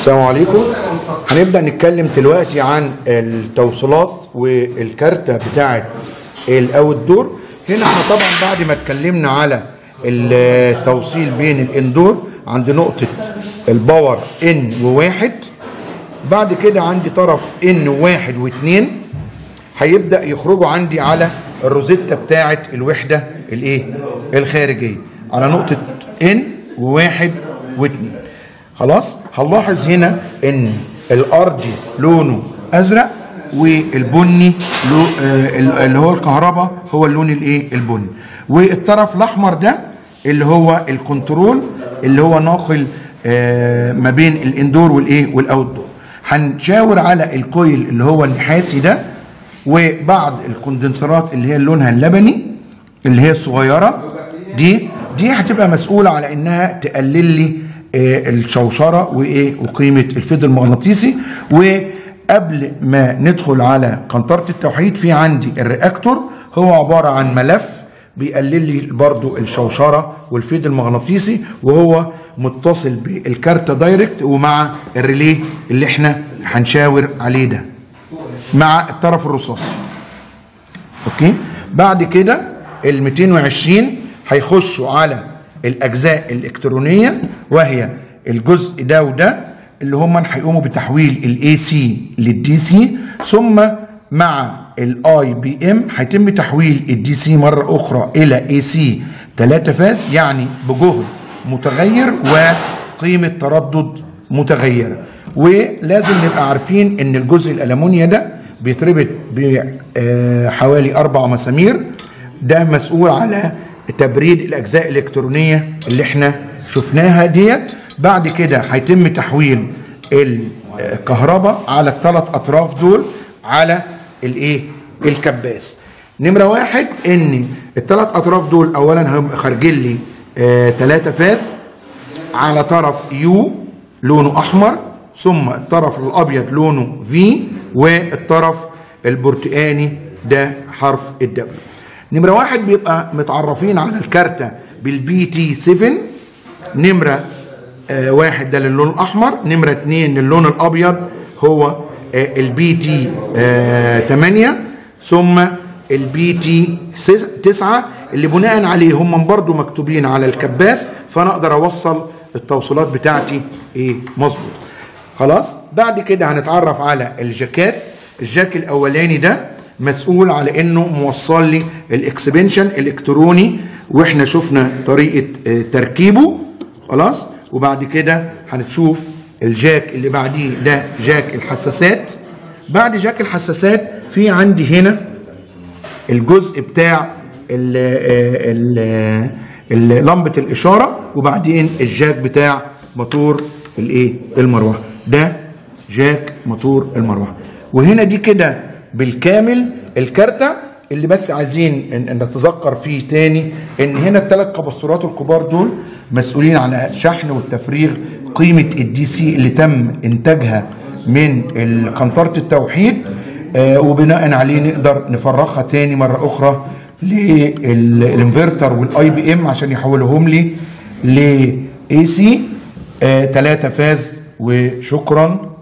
السلام عليكم هنبدأ نتكلم دلوقتي عن التوصيلات والكارتة بتاعة الاوت دور هنا احنا طبعا بعد ما اتكلمنا على التوصيل بين الاندور عند نقطة الباور ان وواحد بعد كده عندي طرف ان واحد واثنين هيبدأ يخرجوا عندي على الروزيتا بتاعة الوحدة الايه الخارجية على نقطة ان وواحد واثنين خلاص هنلاحظ هنا ان الارضي لونه ازرق والبني لو آه اللي هو الكهرباء هو اللون الايه البني والطرف الاحمر ده اللي هو الكنترول اللي هو ناقل آه ما بين الاندور والايه والاوت دور هنشاور على الكويل اللي هو النحاسي ده وبعض الكوندنسرات اللي هي لونها اللبني اللي هي الصغيره دي دي هتبقى مسؤوله على انها تقلل لي الشوشره وايه وقيمه الفيض المغناطيسي وقبل ما ندخل على قنطره التوحيد في عندي الرياكتور هو عباره عن ملف بيقلل لي برضو الشوشره والفيض المغناطيسي وهو متصل بالكارتة دايركت ومع الريليه اللي احنا هنشاور عليه ده مع الطرف الرصاصي اوكي بعد كده ال 220 هيخشوا على الاجزاء الالكترونيه وهي الجزء ده وده اللي هم هيقوموا بتحويل الاي سي للدي سي ثم مع الاي بي ام هيتم تحويل الدي سي مره اخرى الى اي سي 3 فاز يعني بجهد متغير وقيمه تردد متغيره ولازم نبقى عارفين ان الجزء الالمونيا ده بيتربط بحوالي اربع مسامير ده مسؤول على تبريد الاجزاء الالكترونيه اللي احنا شفناها ديت بعد كده هيتم تحويل الكهرباء على الثلاث اطراف دول على الايه الكباس نمره واحد ان الثلاث اطراف دول اولا هم خارجين لي ثلاثه فاز على طرف يو لونه احمر ثم الطرف الابيض لونه في والطرف البرتقاني ده حرف الدبليو نمرة واحد بيبقى متعرفين على الكارتة بالبي تي 7 نمرة آه واحد ده للون الأحمر نمرة اتنين للون الأبيض هو آه البي تي آه 8 ثم البي تي 9 اللي بناء عليه هم برضو مكتوبين على الكباس فأنا أقدر أوصل التوصيلات بتاعتي إيه مظبوط خلاص بعد كده هنتعرف على الجاكات الجاك الأولاني ده مسؤول على انه موصل لي الاكسبنشن الالكتروني واحنا شفنا طريقه تركيبه خلاص وبعد كده هنشوف الجاك اللي بعديه ده جاك الحساسات بعد جاك الحساسات في عندي هنا الجزء بتاع لمبه الاشاره وبعدين الجاك بتاع موتور الايه المروحه ده جاك موتور المروحه وهنا دي كده بالكامل الكارتة اللي بس عايزين ان نتذكر فيه تاني ان هنا الثلاث كباستورات الكبار دول مسؤولين عن الشحن والتفريغ قيمة الدي سي اللي تم انتاجها من قنطرة التوحيد آه وبناء عليه نقدر نفرغها تاني مرة اخرى للانفرتر والاي بي ام عشان يحولهم لي ل اي سي 3 فاز وشكرا